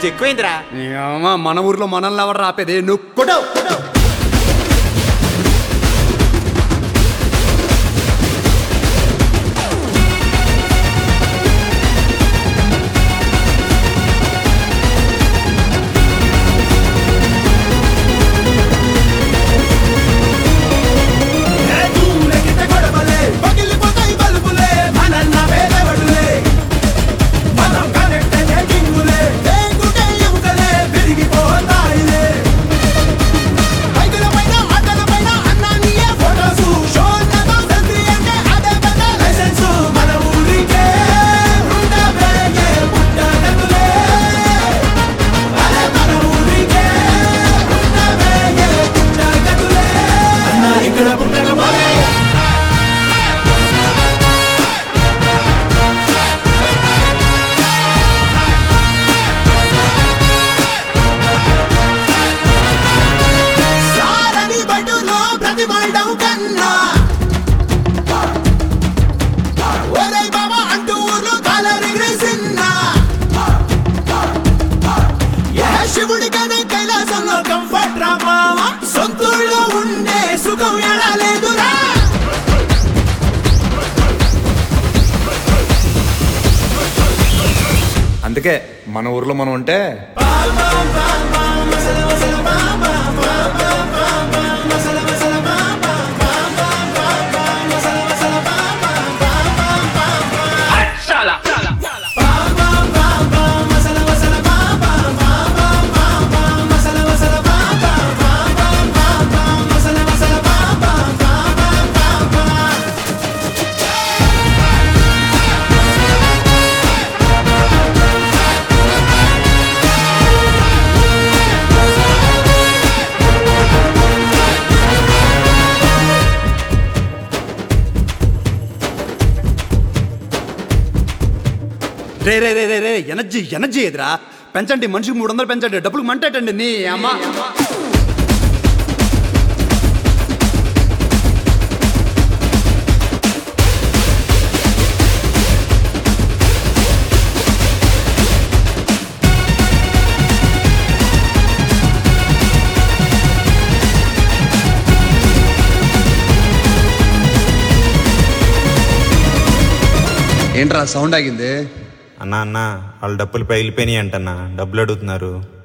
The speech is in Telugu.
ఎక్కువైందిరా ఏమా, మన ఊర్లో మనల్ని ఎవరు రాపేది నువ్వు కొట్టావు శివుడిగానే కైలాసంలో కంఫర్ట్ రా మావా సొంతూళ్ళో ఉండే సుఖం ఎలా లేదురా అందుకే మన ఊర్లో మనం ఉంటే రే రే రే రే రే ఎనర్జీ ఎనర్జీ ఎదురా పెంచండి మనిషికి మూడు వందలు పెంచండి డబ్బులకు మంటేటండి నీ అమ్మ ఏంట్రా సౌండ్ ఆగింది అన్నా అన్న వాళ్ళ డబ్బులు పగిలిపోయినాయి అంటన్నా డబ్బులు అడుగుతున్నారు